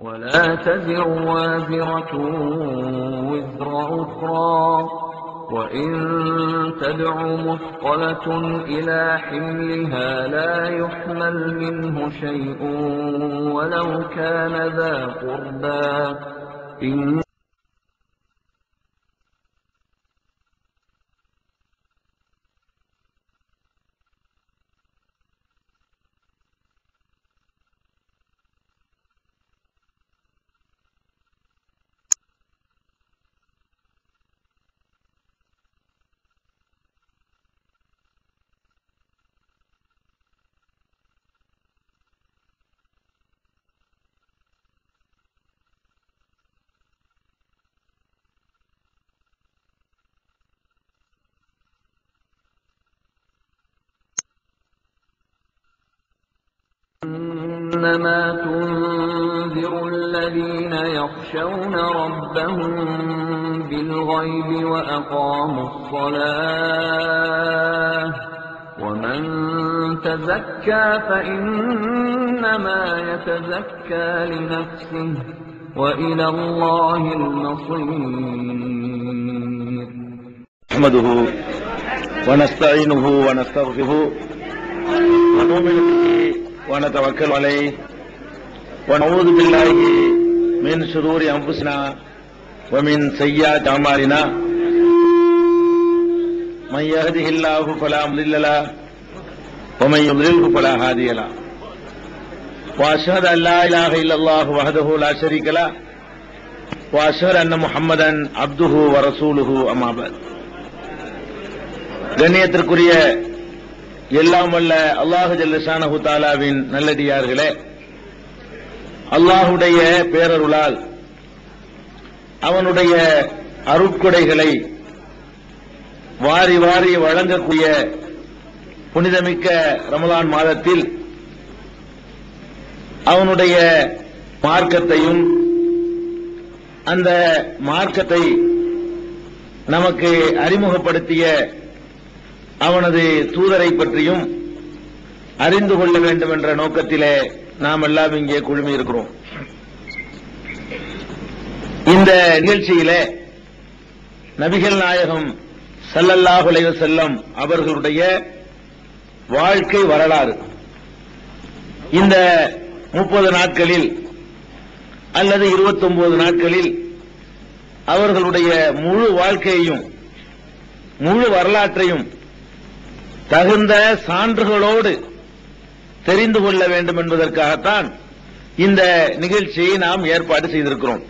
ولا تزر وازرة وزر أخرى وإن تدع مثقلة إلى حملها لا يحمل منه شيء ولو كان ذا قربى إن إنما تنذر الذين يخشون ربهم بالغيب وأقاموا الصلاة ومن تزكى فإنما يتزكى لنفسه وإلى الله المصير نحمده ونستعينه ونستغفره ونؤمن به ونتوكل عليه ونعوذ بالله من شرور انفسنا ومن سيئات اعمالنا من يهده الله فلا مضل له ومن يضلله فلا هادي له واشهد ان لا اله الا الله وحده لا شريك له واشهد ان محمدا عبده ورسوله اما بعد கண்ணியத்திற்குரிய எல்லாம் வல்ல அல்லாஹு ஜல்லஷானஹு தாலாவின் நல்லடியார்களே அல்லாஹுடைய பேரருளால் அவனுடைய அருட்கொடைகளை வாரி வாரி வழங்கக்கூடிய புனிதமிக்க ரமலான் மாதத்தில் அவனுடைய மார்க்கத்தையும் அந்த மார்க்கத்தை நமக்கு அறிமுகப்படுத்திய அவனது தூதரை பற்றியும் அறிந்து கொள்ள வேண்டும் என்ற நோக்கத்திலே நாம் எல்லாம் இங்கே குழுமி இருக்கிறோம் இந்த நிகழ்ச்சியிலே நபிகள் நாயகம் ஸல்லல்லாஹு அலைஹி வஸல்லம் அவர்களுடைய வாழ்க்கை வரலாறு இந்த முப்பது நாட்களில் அல்லது 29 நாட்களில் அவர்களுடைய முழு வாழ்க்கையையும் முழு வரலாற்றையும் தகுந்த சான்றுகளோடு தெரிந்து கொள்ள வேண்டும் என்பதற்காகத்தான் இந்த நிகழ்ச்சியை நாம் ஏற்பாடு செய்திருக்கிறோம்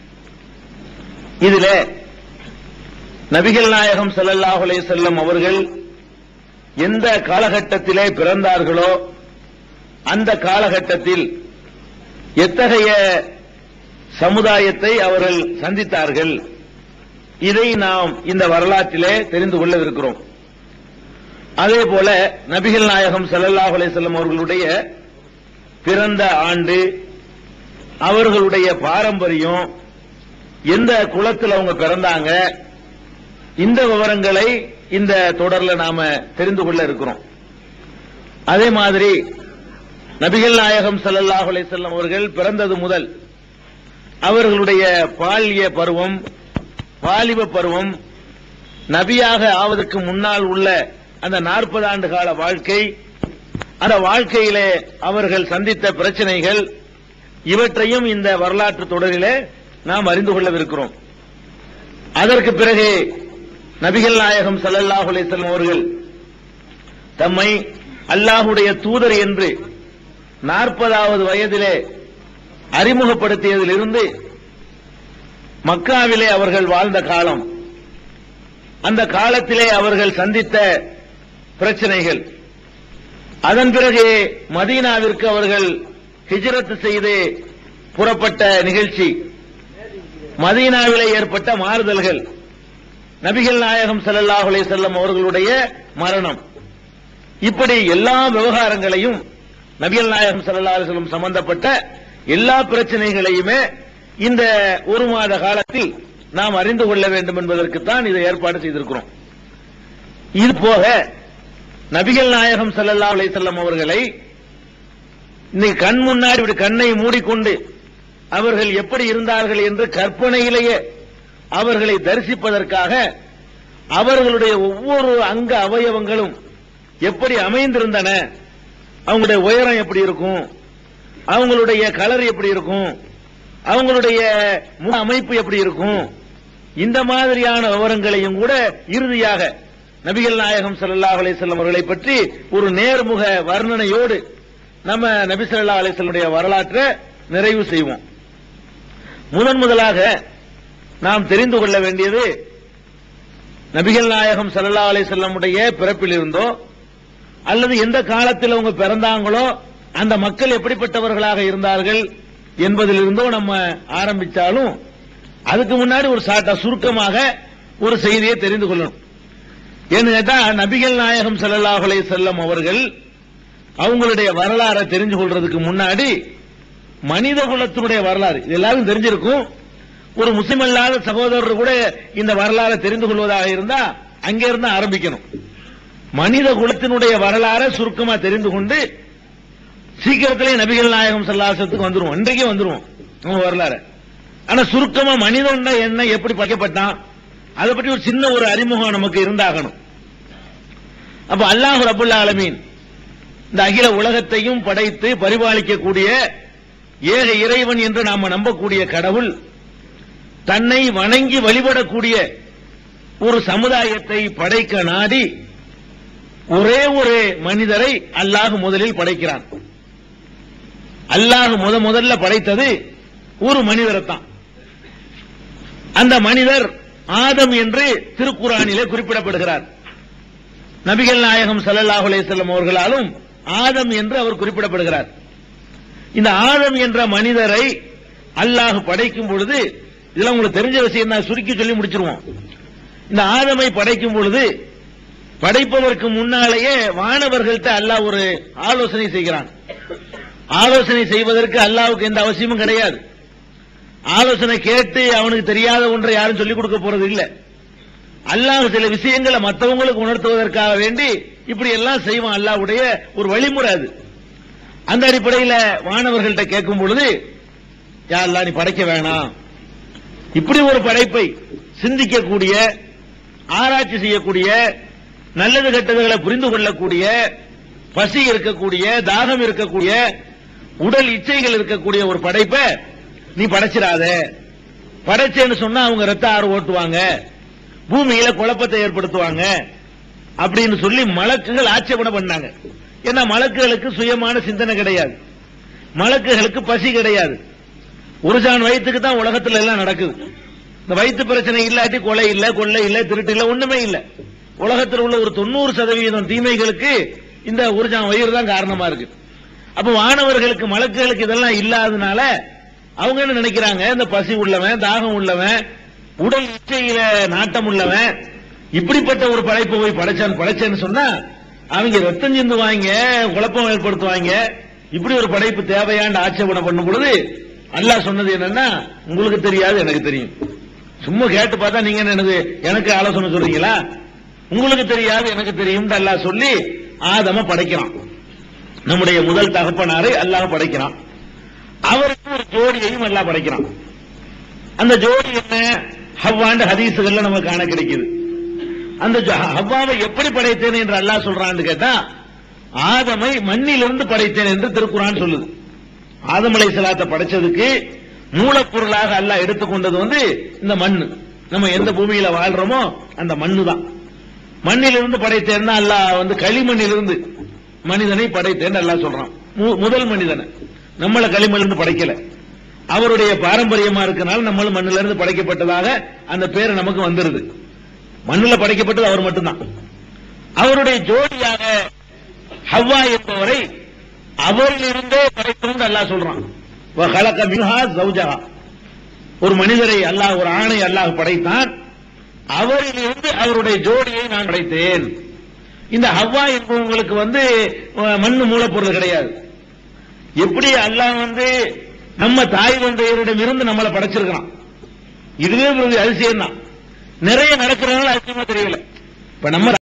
இதிலே நபிகள் நாயகம் ஸல்லல்லாஹு அலைஹி வஸல்லம் அவர்கள் எந்த காலகட்டத்திலே பிறந்தார்களோ அந்த காலகட்டத்தில் எத்தகைய சமுதாயத்தை அவர்கள் சந்தித்தார்கள் இதை நாம் இந்த வரலாற்றிலே தெரிந்து கொள்ளவிருக்கிறோம் அதே போல நபிகள் நாயகம் ஸல்லல்லாஹு அலைஹி வஸல்லம் அவர்களுடைய பிறந்த ஆண்டு அவர்களுடைய பாரம்பரியம் எந்த குலத்தில் அவங்க பிறந்தாங்க இந்த விவரங்களை இந்த தொடர்ல நாம தெரிந்து கொள்ள இருக்கிறோம் அதே மாதிரி நபிகள் நாயகம் ஸல்லல்லாஹு அலைஹி வஸல்லம் அவர்கள் பிறந்தது முதல் அவர்களுடைய பால்ய பருவம் வாலிப பருவம் நபியாக ஆவதற்கு முன்னால் உள்ள அந்த நாற்பது ஆண்டு கால வாழ்க்கை அந்த வாழ்க்கையிலே அவர்கள் சந்தித்த பிரச்சனைகள் இவற்றையும் இந்த வரலாற்று தொடரிலே நாம் அறிந்து கொள்ளவிருக்கிறோம் அதற்கு பிறகு நபிகள் நாயகம் ஸல்லல்லாஹு அலைஹி வஸல்லம் அவர்கள் தம்மை அல்லாஹுடைய தூதர் என்று நாற்பதாவது வயதிலே அறிமுகப்படுத்தியதிலிருந்து மக்காவிலே அவர்கள் வாழ்ந்த காலம் அந்த காலத்திலே அவர்கள் சந்தித்த பிரச்சனைகள் அதன் பிறகு மதீனாவிற்கு அவர்கள் ஹிஜ்ரத் செய்து புறப்பட்ட நிகழ்ச்சி மதீனாவிலே ஏற்பட்ட மாறுதல்கள் நபிகள் நாயகம் ஸல்லல்லாஹு அலைஹி வஸல்லம் அவர்களுடைய மரணம் இப்படி எல்லா விவகாரங்களையும் நபிகள் நாயகம் ஸல்லல்லாஹு அலைஹி வஸல்லம் சம்பந்தப்பட்ட எல்லா பிரச்சனைகளையுமே இந்த ஒரு மாத காலத்தில் நாம் அறிந்து கொள்ள வேண்டும் என்பதற்குத்தான் இதை ஏற்பாடு செய்திருக்கிறோம் இது போக நபிகள் நாயகம் ஸல்லல்லாஹு அலைஹி வஸல்லம் அவர்களை இன்னைக்கு கண் முன்னாடி இப்படி கண்ணை மூடிக்கொண்டு அவர்கள் எப்படி இருந்தார்கள் என்று கற்பனையிலேயே அவர்களை தரிசிப்பதற்காக அவர்களுடைய ஒவ்வொரு அங்க அவயவங்களும் எப்படி அமைந்திருந்தன அவங்களுடைய உயரம் எப்படி இருக்கும் அவங்களுடைய கலர் எப்படி இருக்கும் அவங்களுடைய முக அமைப்பு எப்படி இருக்கும் இந்த மாதிரியான விவரங்களையும் கூட இறுதியாக நபிகள் நாயகம் ஸல்லல்லாஹு அலைஹி வஸல்லம் அவர்களை பற்றி ஒரு நேர்முக வர்ணனையோடு நம்ம நபி ஸல்லல்லாஹு அலைஹி வஸல்லுடைய வரலாற்றை நிறைவு செய்வோம் முதன் முதலாக நாம் தெரிந்து கொள்ள வேண்டியது நபிகள் நாயகம் ஸல்லல்லாஹு அலைஹி வஸல்லமுடைய பிறப்பில் இருந்தோ அல்லது எந்த காலத்தில் அவங்க பிறந்தாங்களோ அந்த மக்கள் எப்படிப்பட்டவர்களாக இருந்தார்கள் என்பதிலிருந்தோ நம்ம ஆரம்பிச்சாலும் அதுக்கு முன்னாடி ஒரு சாட்டா சுருக்கமாக ஒரு செய்தியை தெரிந்து கொள்ளணும் ஏன்னு கேட்டா நபிகள் நாயகம் ஸல்லல்லாஹு அலைஹி வஸல்லம் அவர்கள் அவங்களுடைய வரலாறை தெரிஞ்சு கொள்றதுக்கு முன்னாடி மனித குலத்தினுடைய வரலாறு இது எல்லாரும் தெரிஞ்சிருக்கும் ஒரு முஸ்லிம் அல்லாத சகோதரர் கூட இந்த வரலாறை தெரிந்து கொள்வதாக இருந்தா அங்கே இருந்து ஆரம்பிக்கணும் மனித குலத்தினுடைய வரலாறை சுருக்கமா தெரிந்து கொண்டு சீக்கிரத்திலே நபிகள் நாயகம் சல்லாசத்துக்கு வந்துருவோம் இன்றைக்கே வந்துருவோம் நம்ம வரலாறு ஆனா சுருக்கமா மனிதன் என்ன எப்படி படைக்கப்பட்டான் அதை பற்றி ஒரு சின்ன ஒரு அறிமுகம் நமக்கு இருந்தாகணும் அப்ப அல்லாஹ் ரபுல்லா ஆலமீன் இந்த அகில உலகத்தையும் படைத்து பரிபாலிக்கக்கூடிய ஏக இறைவன் என்று நாம நம்பக்கூடிய கடவுள் தன்னை வணங்கி வழிபடக்கூடிய ஒரு சமுதாயத்தை படைக்க நாடி ஒரே ஒரு மனிதரை அல்லாஹ் முதலில் படைக்கிறான் அல்லாஹ் முத முதல்ல படைத்தது ஒரு மனிதரை தான் அந்த மனிதர் ஆதம் என்று திருக்குறானிலே குறிப்பிடப்படுகிறார் நபிகள் நாயகம் ஸல்லல்லாஹு அலைஹி வஸல்லம் அவர்களாலும் ஆதம் என்று அவர் குறிப்பிடப்படுகிறார் இந்த ஆதம் என்ற மனிதரை அல்லாஹ் படைக்கும் பொழுது இதெல்லாம் உங்களுக்கு தெரிஞ்ச விஷயம் தான் சுருக்கி சொல்லி முடிச்சிருவோம் இந்த ஆதமை படைக்கும் பொழுது படைப்பதற்கு முன்னாலேயே வானவர்கள்ட்ட அல்லாஹ் ஒரு ஆலோசனை செய்கிறான் ஆலோசனை செய்வதற்கு அல்லாஹ்வுக்கு எந்த அவசியமும் கிடையாது ஆலோசனை கேட்டு அவனுக்கு தெரியாத ஒன்றை யாரும் சொல்லிக் கொடுக்க போறது இல்ல அல்லாஹ் சில விஷயங்களை மற்றவங்களுக்கு உணர்த்துவதற்காக வேண்டி இப்படி எல்லாம் செய்வான் அல்லாஹ்வுடைய ஒரு வழிமுறை அது அந்த அடிப்படையில் வானவர்கள்ட்ட கேட்கும் பொழுது யாரெல்லாம் நீ படைக்க வேணாம் இப்படி ஒரு படைப்பை சிந்திக்கக்கூடிய ஆராய்ச்சி செய்யக்கூடிய நல்லது கெட்டதுகளை புரிந்து கொள்ளக்கூடிய பசி இருக்கக்கூடிய தாகம் இருக்கக்கூடிய உடல் இச்சைகள் இருக்கக்கூடிய ஒரு படைப்பை நீ படைச்சிடாத படைச்சேன்னு சொன்னா அவங்க ரத்த ஆறு ஓட்டுவாங்க பூமியில குழப்பத்தை ஏற்படுத்துவாங்க அப்படின்னு சொல்லி மலக்குகள் ஆட்சேபனை பண்ணாங்க ஏன்னா மலக்குகளுக்கு சுயமான சிந்தனை கிடையாது மலக்குகளுக்கு பசி கிடையாது ஒரு ஜான் வயிற்றுக்கு தான் உலகத்துல எல்லாம் நடக்குது இந்த வயிற்று பிரச்சனை இல்லாட்டி கொலை இல்ல கொள்ளை இல்ல திருட்டு இல்ல ஒண்ணுமே இல்ல உலகத்தில் உள்ள ஒரு தொண்ணூறு சதவீதம் தீமைகளுக்கு இந்த ஒரு ஜான் வயிறு தான் காரணமா இருக்கு அப்ப வானவர்களுக்கு மலக்குகளுக்கு இதெல்லாம் இல்லாதனால அவங்க என்ன நினைக்கிறாங்க இந்த பசி உள்ளவன் தாகம் உள்ளவன் உடல் இச்சையில நாட்டம் உள்ளவன் இப்படிப்பட்ட ஒரு படைப்பை போய் படைச்சான் படைச்சேன்னு சொன்னா அவங்க ரத்தம் சிந்துவாங்க குழப்பம் ஏற்படுத்துவாங்க இப்படி ஒரு படைப்பு தேவையாண்டு ஆட்சேபனை பண்ணும் பொழுது அல்லாஹ் சொன்னது என்னன்னா உங்களுக்கு தெரியாது எனக்கு தெரியும் சும்மா கேட்டு பார்த்தா நீங்க என்ன என்னது எனக்கு ஆலோசனை சொல்றீங்களா உங்களுக்கு தெரியாது எனக்கு தெரியும் அல்லாஹ் சொல்லி ஆதம படைக்கிறான் நம்முடைய முதல் தகப்பனாரை அல்லாஹ் படைக்கிறான் அவருக்கு ஒரு ஜோடியையும் அல்லாஹ் படைக்கிறான் அந்த ஜோடி என்ன ஹவ்வாண்டு ஹதீசுகள்ல நமக்கு காண கிடைக்குது அந்த ஜ- ஹவ்வாவை எப்படி படைத்தேன் என்று அல்லாஹ் சொல்றான்னு கேட்டா ஆதமை மண்ணிலிருந்து படைத்தேன் என்று திருக்குறான் சொல்லுது ஆதம் அலைஹிஸ்ஸலாத்தை படைச்சதுக்கு மூலப்பொருளாக அல்லாஹ் எடுத்துக்கொண்டது வந்து இந்த மண்ணு நம்ம எந்த பூமியில வாழ்றோமோ அந்த மண்ணு தான் மண்ணிலிருந்து படைத்தேன்னா அல்லாஹ் வந்து களிமண்ணிலிருந்து மனிதனை படைத்தேன் அல்லாஹ் சொல்றான் மு- முதல் மனிதனை நம்மள களிமண்ணிலிருந்து படைக்கல அவருடைய பாரம்பரியமா இருக்கனால நம்மளும் மண்ணில இருந்து படைக்கப்பட்டதாக அந்த பேர் நமக்கு வந்துருது மண்ணுல படைக்கப்பட்டது அவர் மட்டும்தான் அவருடைய ஜோடியாக ஹவ்வா என்பவரை அவரிலிருந்தே படைத்தோம் அல்லாஹ் சொல்றான் வகலக மின்ஹா ஜௌஜஹா ஒரு மனிதரை அல்லாஹ் ஒரு ஆணை அல்லாஹ் படைத்தான் அவரிலிருந்து அவருடைய ஜோடியை நான் படைத்தேன் இந்த ஹவ்வா என்பவங்களுக்கு வந்து அஹ், மண்ணு மூலப்பொருள் கிடையாது எப்படி அல்லாஹ் வந்து நம்ம தாய் தந்தையரிடம் இருந்து நம்மளை படைச்சிருக்கிறான் இதுவே ஒரு அதிசயம் தான் நிறைய நடக்கிறதுனால அதிசயமா தெரியல இப்ப நம்ம